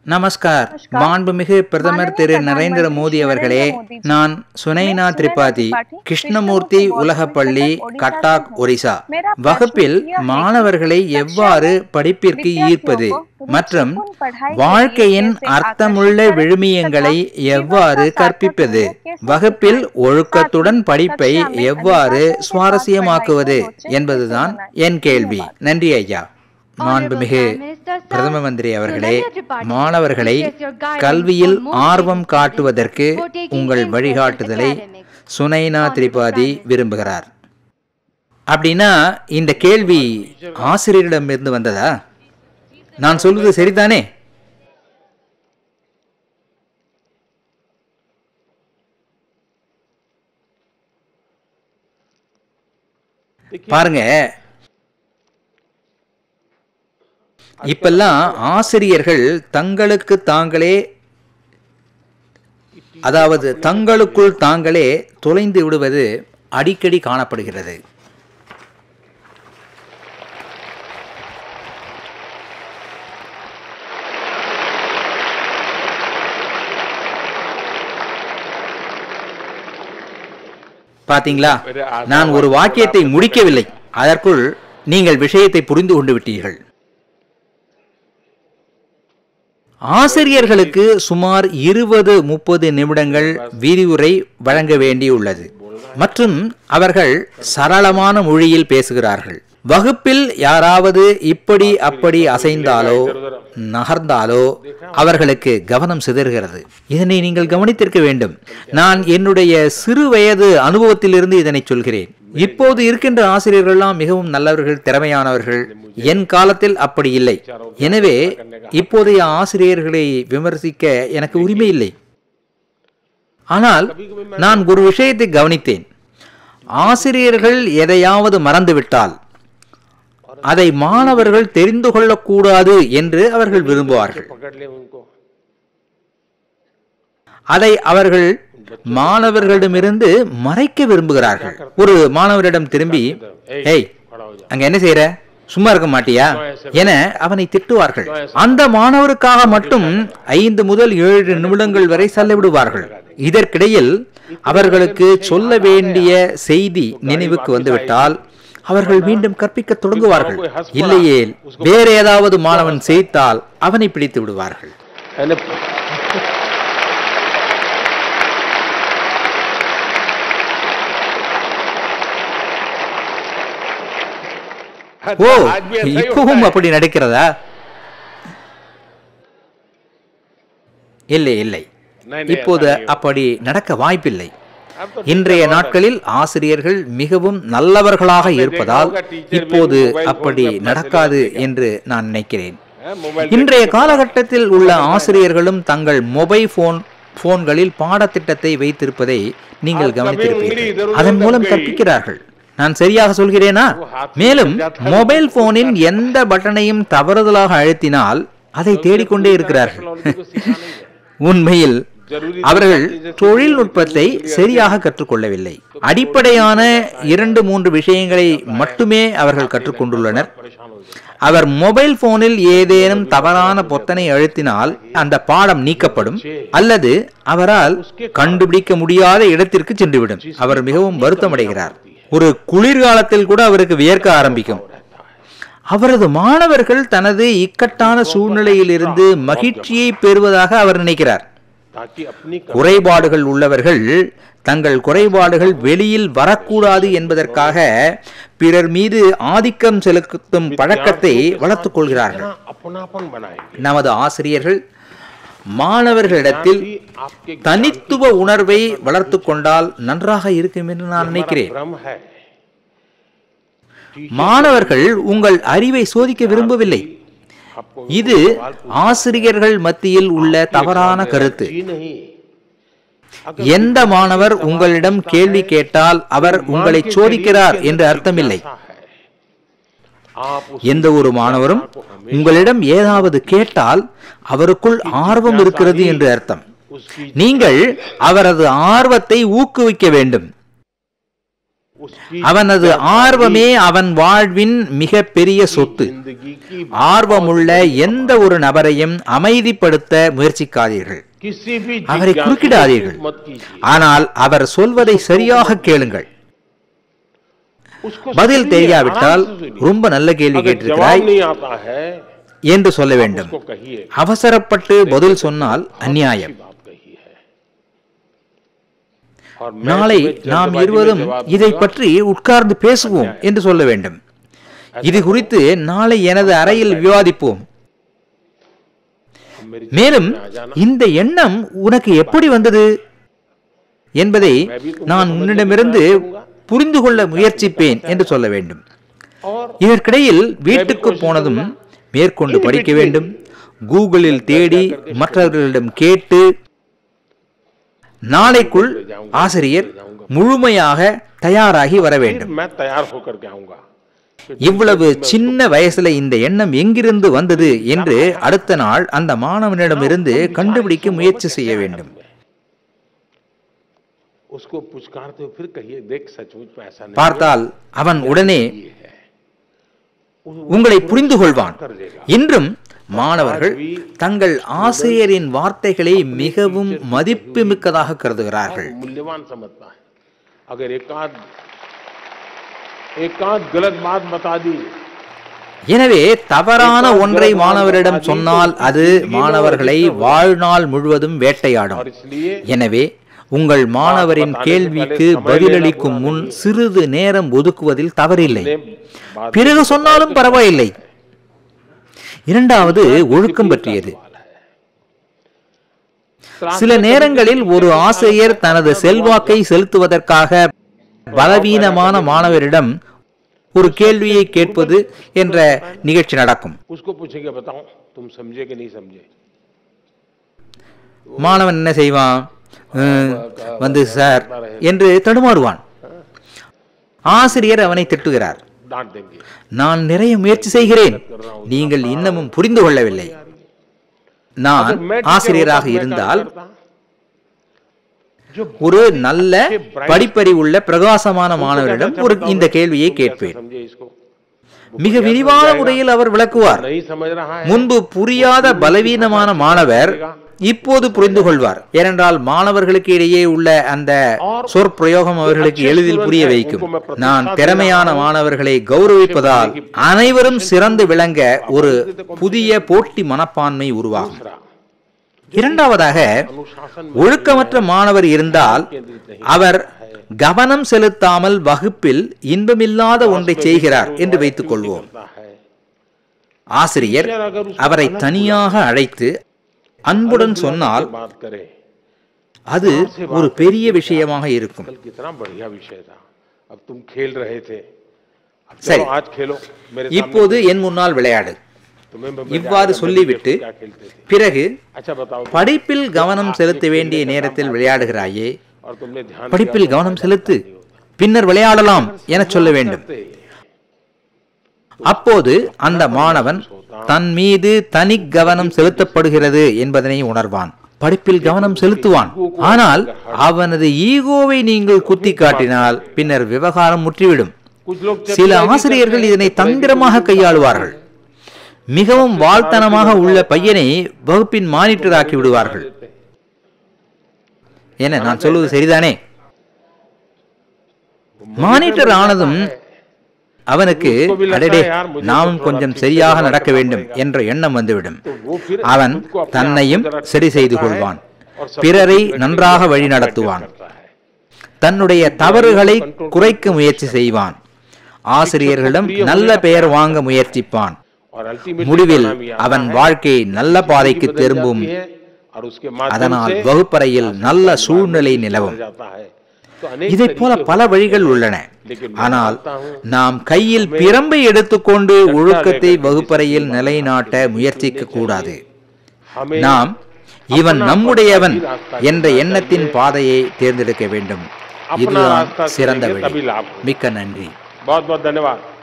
நமஸ்கார் மாண்புமிகு பிரதமர் திரு நரேந்திர மோடி அவர்களே நான் சுனைனா திரிபாதி கிருஷ்ணமூர்த்தி உலகப்பள்ளி கட்டாக் ஒரிசா வகுப்பில் மாணவர்களை எவ்வாறு படிப்பிற்கு ஈர்ப்பது மற்றும் வாழ்க்கையின் அர்த்தமுள்ள விழுமியங்களை எவ்வாறு கற்பிப்பது வகுப்பில் ஒழுக்கத்துடன் படிப்பை எவ்வாறு சுவாரஸ்யமாக்குவது என்பதுதான் என் கேள்வி நன்றி ஐயா மாண்புமிகு பிரதம மந்திரி அவர்களே மாணவர்களை கல்வியில் ஆர்வம் காட்டுவதற்கு உங்கள் வழிகாட்டுதலை சுனைனா திரிபாதி விரும்புகிறார் அப்படின்னா இந்த கேள்வி ஆசிரியரிடமிருந்து வந்ததா நான் சொல்வது சரிதானே பாருங்க இப்பெல்லாம் ஆசிரியர்கள் தங்களுக்கு தாங்களே அதாவது தங்களுக்குள் தாங்களே தொலைந்து விடுவது அடிக்கடி காணப்படுகிறது பாத்தீங்களா நான் ஒரு வாக்கியத்தை முடிக்கவில்லை அதற்குள் நீங்கள் விஷயத்தை புரிந்து கொண்டு விட்டீர்கள் ஆசிரியர்களுக்கு சுமார் இருபது முப்பது நிமிடங்கள் விரிவுரை வழங்க வேண்டியுள்ளது மற்றும் அவர்கள் சரளமான மொழியில் பேசுகிறார்கள் வகுப்பில் யாராவது இப்படி அப்படி அசைந்தாலோ நகர்ந்தாலோ அவர்களுக்கு கவனம் சிதறுகிறது இதனை நீங்கள் கவனித்திருக்க வேண்டும் நான் என்னுடைய சிறு வயது அனுபவத்திலிருந்து இதனை சொல்கிறேன் இப்போது இருக்கின்ற ஆசிரியர்கள்லாம் மிகவும் நல்லவர்கள் திறமையானவர்கள் என் காலத்தில் அப்படி இல்லை எனவே இப்போதைய ஆசிரியர்களை விமர்சிக்க எனக்கு உரிமை இல்லை ஆனால் நான் ஒரு விஷயத்தை கவனித்தேன் ஆசிரியர்கள் எதையாவது மறந்துவிட்டால் அதை மாணவர்கள் தெரிந்து கொள்ளக்கூடாது என்று அவர்கள் விரும்புவார்கள் அதை அவர்கள் மாணவர்களிடமிருந்து மறைக்க விரும்புகிறார்கள் ஒரு மாணவரிடம் திரும்பி ஏய் அங்க என்ன செய்யற சும்மா இருக்க மாட்டியா என அவனை திட்டுவார்கள் அந்த மாணவருக்காக மட்டும் ஐந்து முதல் ஏழு நிமிடங்கள் வரை செல்ல விடுவார்கள் இதற்கிடையில் அவர்களுக்கு சொல்ல வேண்டிய செய்தி நினைவுக்கு வந்துவிட்டால் அவர்கள் மீண்டும் கற்பிக்க தொடங்குவார்கள் இல்லையே வேற ஏதாவது மாணவன் செய்தால் அவனை பிடித்து விடுவார்கள் ஓ இப்பவும் அப்படி நடக்கிறதா இல்லை இல்லை இப்போது அப்படி நடக்க வாய்ப்பில்லை இன்றைய நாட்களில் ஆசிரியர்கள் மிகவும் நல்லவர்களாக இருப்பதால் இப்போது அப்படி நடக்காது என்று நான் நினைக்கிறேன் இன்றைய காலகட்டத்தில் உள்ள ஆசிரியர்களும் தங்கள் மொபைல் போன் போன்களில் பாடத்திட்டத்தை வைத்திருப்பதை நீங்கள் கவனித்திருப்பீர்கள் அதன் மூலம் கற்பிக்கிறார்கள் நான் சரியாக சொல்கிறேனா மேலும் மொபைல் போனின் எந்த பட்டனையும் தவறுதலாக அழுத்தினால் அதை தேடிக்கொண்டே இருக்கிறார்கள் உண்மையில் அவர்கள் தொழில்நுட்பத்தை சரியாக கற்றுக்கொள்ளவில்லை அடிப்படையான இரண்டு மூன்று விஷயங்களை மட்டுமே அவர்கள் கற்றுக்கொண்டுள்ளனர் அவர் மொபைல் போனில் ஏதேனும் தவறான பொத்தனை அழுத்தினால் அந்த பாடம் நீக்கப்படும் அல்லது அவரால் கண்டுபிடிக்க முடியாத இடத்திற்கு சென்றுவிடும் அவர் மிகவும் வருத்தமடைகிறார் ஒரு குளிர்காலத்தில் கூட அவருக்கு வியர்க்க ஆரம்பிக்கும் அவரது மாணவர்கள் தனது இக்கட்டான சூழ்நிலையில் இருந்து மகிழ்ச்சியை பெறுவதாக அவர் நினைக்கிறார் குறைபாடுகள் உள்ளவர்கள் தங்கள் குறைபாடுகள் வெளியில் வரக்கூடாது என்பதற்காக பிறர் மீது ஆதிக்கம் செலுத்தும் பழக்கத்தை வளர்த்துக் கொள்கிறார்கள் நமது ஆசிரியர்கள் மாணவர்களிடத்தில் தனித்துவ உணர்வை வளர்த்து கொண்டால் நன்றாக இருக்கும் என்று நான் நினைக்கிறேன் மாணவர்கள் உங்கள் அறிவை சோதிக்க விரும்பவில்லை இது ஆசிரியர்கள் மத்தியில் உள்ள தவறான கருத்து எந்த மாணவர் உங்களிடம் கேள்வி கேட்டால் அவர் உங்களை சோதிக்கிறார் என்று அர்த்தமில்லை எந்த ஒரு மாணவரும் உங்களிடம் ஏதாவது கேட்டால் அவருக்குள் ஆர்வம் இருக்கிறது என்று அர்த்தம் நீங்கள் அவரது ஆர்வத்தை ஊக்குவிக்க வேண்டும் उसकी அவனது ஆர்வமே அவன் வாழ்வின் மிக பெரிய சொத்து जिंदगी की ஆர்வமுள்ள எந்த ஒரு நபரையும் அமைதிப்படுத்த முயற்சிக்காதீர்கள் किसी भी அவரை जिज्ञासु குறுக்கிடாதீர்கள் को मत कीजिए ஆனால் அவர் சொல்வதை சரியாக கேளுங்கள் उसको பதில் सुनिए, தெரியாவிட்டால் आराम से सुनिए। ரொம்ப நல்ல கேள்வி अगर கேட்டிருக்கிறாய் जवाब नहीं आता है என்று சொல்ல வேண்டும் उसको कहिए அவசரப்பட்டு பதில் சொன்னால் அநியாயம் अच्छी बात कही है और मैं நாளை तुम्हें நாம் जल्दबाजी में இருவரும் जवाब இதை दूंगा। பற்றி உட்கார்ந்து பேசுவோம் என்று சொல்ல வேண்டும் இது குறித்து நாளை எனது அறையில் விவாதிப்போம் मेरी மேலும் में आ जाना இந்த எண்ணம் உனக்கு எப்படி வந்தது என்பதை நான் உன்னிடமிருந்து புரிந்து கொள்ள முயற்சிப்பேன் என்று சொல்ல வேண்டும் और இதற்கிடையில் வீட்டுக்கு போனதும் மேற்கொண்டு படிக்க வேண்டும் கூகுளில் தேடி மற்றவர்களிடம் கேட்டு நாளைக்குள் ஆசிரியர் முழுமையாக தயாராகி வர வேண்டும் फिर मैं तैयार होकर के आऊंगा இவ்வளவு சின்ன வயசுல இந்த எண்ணம் எங்கிருந்து வந்தது என்று அடுத்த நாள் அந்த மாணவனிடமிருந்து கண்டுபிடிக்க முயற்சி செய்ய வேண்டும் उसको पुचकारते हुए फिर कहिए देख सचमुच में ऐसा नहीं பார்த்தால் அவன் உடனே ये है உங்களை புரிந்து கொள்வான் இன்றும் மாணவர்கள் தங்கள் ஆசிரியரின் வார்த்தைகளை மிகவும் மதிப்புமிக்கதாக கருதுகிறார்கள் और मूल्यवान समझता है अगर एकाध एकाध गलत बात बता दी எனவே தவறான ஒன்றை மாணவரிடம் சொன்னால் அது மாணவர்களை வாழ்நாள் முழுவதும் வேட்டையாடும் और इसलिए எனவே உங்கள் மாணவரின் கேள்விக்கு பதிலளிக்கும் முன் சிறிது நேரம் ஒதுக்குவதில் தவறில்லை ने बात பிறகு சொன்னாலும் பரவாயில்லை இரண்டாவது ஒழுக்கம் பற்றியது சில நேரங்களில் ஒரு ஆசிரியர் தனது செல்வாக்கை செலுத்துவதற்காக பலவீனமான மாணவரிடம் ஒரு கேள்வியை கேட்பது என்ற நிகழ்ச்சி நடக்கும் उसको पूछेंगे बताओ तुम समझे कि नहीं समझे மாணவன் என்ன செய்வான் "ம், வந்து சார் என்று தடுமாறுவான் ஆசிரியர் அவனை திட்டுகிறார் डांट देंगे நான் நிறைய முயற்சி செய்கிறேன் நீங்கள் இன்னமும் புரிந்து கொள்ளவில்லை நான் अगर मैं ठीक ஆசிரியராக होता, मैं क्या இருந்தால் करता? जो ஒரு நல்ல படிப்பறிவுள்ள பிரகாசமான மாணவரிடம் ஒரு இந்த கேள்வியை கேட்பேன் समझे इसको மிக விரிவான முறையில் அவர் விளக்குவார் नहीं समझ रहा है முன்பு புரியாத பலவீனமான மாணவர் இப்போது புரிந்து கொள்வார் ஏனென்றால் மாணவர்களுக்கு இடையே உள்ள அந்த சொற்பிரயோகம் அவர்களுக்கு எளிதில் புரிய வைக்கும் நான் திறமையான மாணவர்களை கௌரவிப்பதால் அனைவரும் சிறந்து விளங்க ஒரு புதிய போட்டி மனப்பான்மை உருவாகும் दूसरा இரண்டாவதாக अनुशासन ஒழுக்கமற்ற மாணவர் இருந்தால் அவர் கவனம் செலுத்தாமல் வகுப்பில் இன்பமில்லாத ஒன்றை செய்கிறார் என்று வைத்துக் கொள்வோம் करता है ஆசிரியர் அவரை தனியாக அழைத்து அன்புடன் சொன்னால் बात करे அது ஒரு பெரிய விஷயமாக இருக்கும் कल कितना बढ़िया विषय था अब तुम खेल रहे थे अब சரி. चलो आज खेलो मेरे இப்போது என் முன்னால் விளையாடு तुम्हें मैं இவ்வாறு சொல்லிவிட்டு क्या खेलते थे பிறகு अच्छा बताओ படிப்பில் கவனம் செலுத்த வேண்டிய நேரத்தில் விளையாடுகிறாயே और तुमने ध्यान படிப்பில் கவனம் செலுத்து பின்னர் விளையாடலாம் என சொல்ல வேண்டும் करते அப்போது அந்த மாணவன் தன் மீது தனி கவனம் செலுத்தப்படுகிறது என்பதனை உணர்வான் படிப்பில் கவனம் செலுத்துவான் ஆனால் அவனது ஈகோவை நீங்கள் குத்தி காட்டினால் பின்னர் விவகாரம் முற்றிவிடும் कुछ लोग சில ஆசிரியர்கள் இதனை தந்திரமாக கையாளுவார்கள் மிகவும் வாழ்த்தனமாக உள்ள பையனை வகுப்பின் மானிட்டர் ஆக்கி விடுவார்கள் என்ன நான் சொல்வது சரிதானே மானிட்டர் ஆனதும் அவனுக்கு அடடே நாமும் கொஞ்சம் சரியாக நடக்க வேண்டும் என்ற எண்ணம் வந்துவிடும் அவன் தன்னையும் சரி செய்து கொள்வான் பிறரை நன்றாக வழி நடத்துவான் करता है தன்னுடைய தவறுகளை குறைக்க முயற்சி செய்வான் ஆசிரியர்களிடம் நல்ல பெயர் வாங்க முயற்சிப்பான் और अल्टीमेटली முடிவில் परिणाम ये आता அவன் है, வாழ்க்கை நல்ல பாதைக்கு बदल திரும்பும் जाती है और उसके माध्यम அதனால் से வகுப்பறையில் நல்ல சூழ்நிலை நிலவும் बढ़ जाता है तो अनेक இதைப் போல तरीके பல होते வழிகள் हैं। உள்ளன लेकिन मैं ஆனால் मानता हूं நாம் கையில் பிரம்பை எடுத்துக்கொண்டு ஒழுக்கத்தை வகுப்பறையில் நிலைநாட்ட முயற்சிக்க கூடாது हमें நாம் இவன் நம்முடையவன் என்ற எண்ணத்தின் பாதையை தேர்ந்தெடுக்க வேண்டும் अपना இதுதான் रास्ता சிறந்த चुनेंगे வழி तभी लाभ हो மிக்க நன்றி बहुत बहुत धन्यवाद